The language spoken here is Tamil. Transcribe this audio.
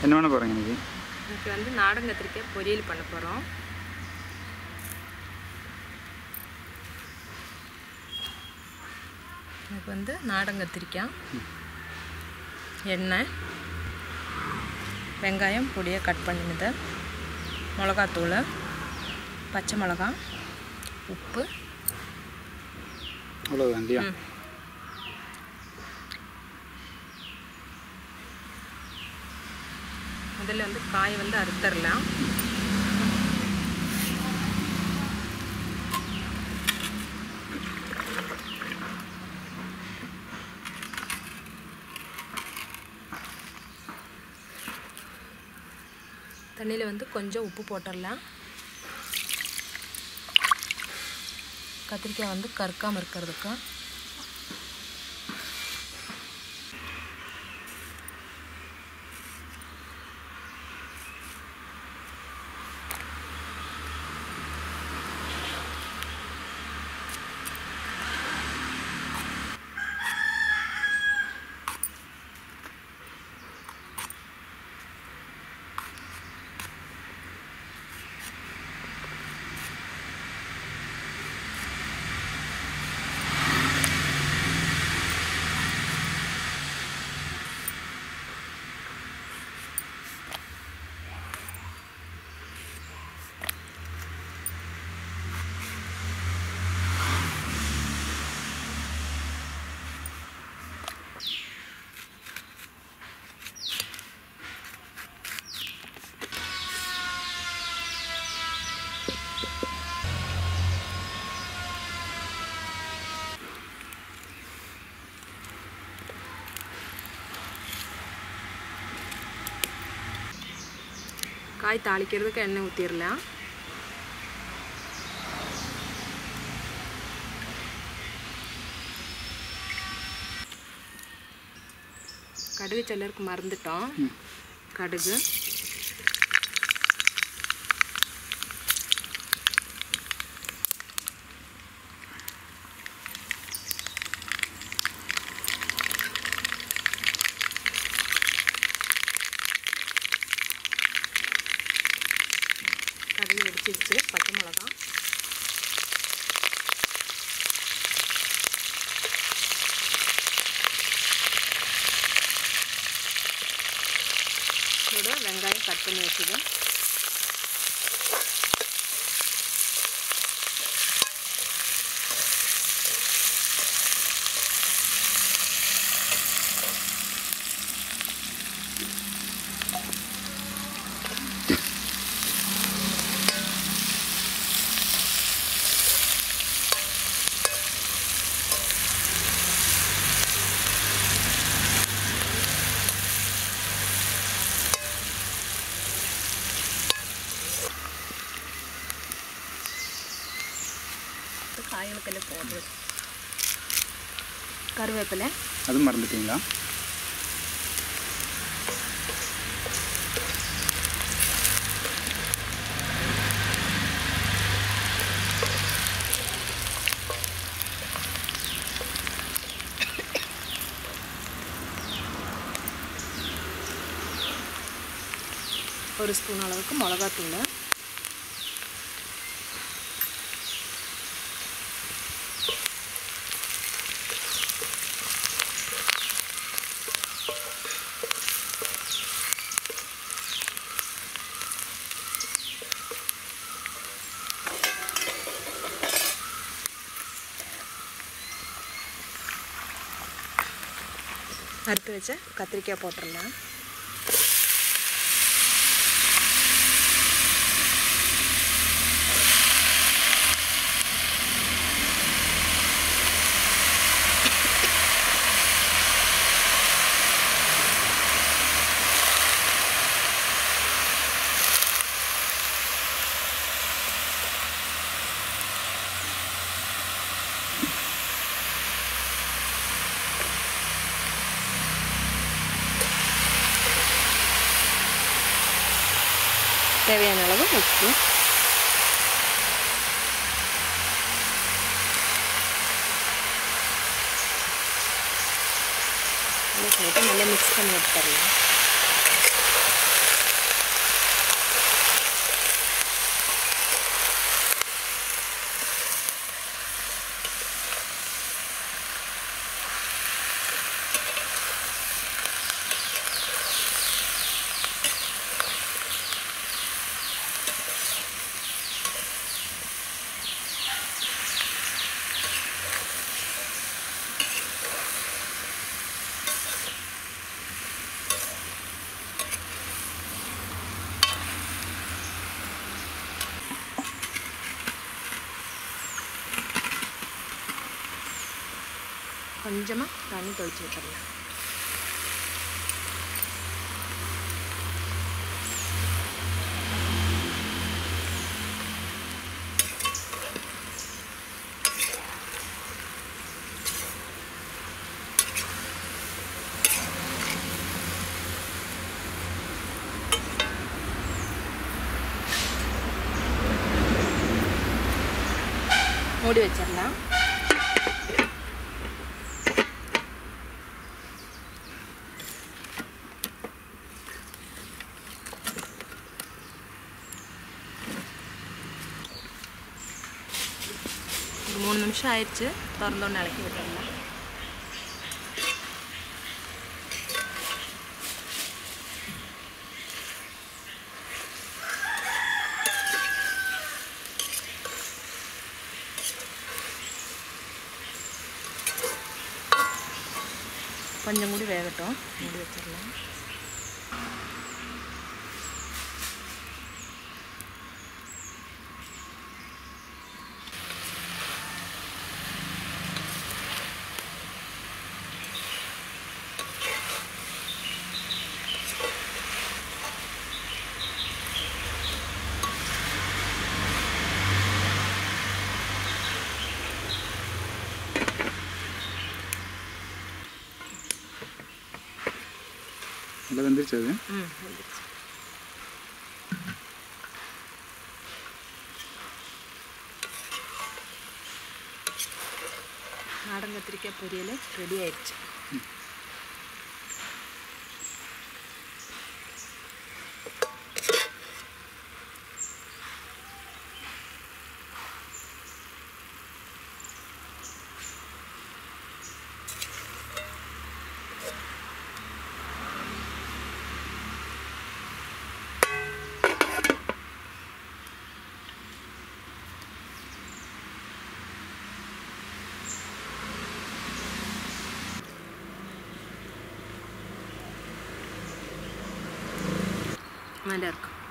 என்ன பண்ண போகிறீங்க இன்னைக்கு இன்னைக்கு வந்து நாடன் கத்திரிக்காய் பொரியல் பண்ண போகிறோம் எனக்கு வந்து நாடன் கத்திரிக்காய் எண்ணெய் வெங்காயம் பொடியாக கட் பண்ணினது மிளகாத்தூள் பச்சை மிளகா உப்பு அவ்வளோதான் இல்லையா ம். முதல்ல வந்து காய் வந்து அறுத்தரலாம் தண்ணியில் வந்து கொஞ்சம் உப்பு போட்டுடலாம் கத்திரிக்காய் வந்து கருக்காமல் இருக்கிறதுக்கு காய் தாளிக்கிறதுக்கு எண்ணெய் ஊற்றிடலாம் கடுகு சிலருக்கு மறந்துட்டோம் கடுகு கடுகு வெடிச்சிருச்சு பச்சை மிளகா இதோட வெங்காயம் கட் பண்ணி வச்சுது காய்களுக்கு போடுறது கருவேப்பிலை அதுவும் மறந்துட்டீங்களா ஒரு ஸ்பூன் அளவுக்கு மிளகாத்தூள் அறுத்து வச்ச கத்திரிக்காய் போட்டுடலாம் தேவையான அளவு உப்பு நல்லா சேர்த்து நல்லா மிக்ஸ் பண்ணி எடுத்துடலாம் கொஞ்சமாக தண்ணி தொளிச்சு விட்டுடலாம் மூடி வச்சிடலாம் ஒரு மூணு நிமிஷம் ஆயிடுச்சு திறந்தோன்னு இறக்கி விட்டுடலாம் கொஞ்சம் கூடி வேகட்டும் மூடி வச்சிடலாம் நல்லா வெந்துருச்சு அது ம் வந்துருச்சு நாடன் கத்திரிக்காய் பொரியல் ரெடி ஆயிடுச்சு நல்லா இருக்கும்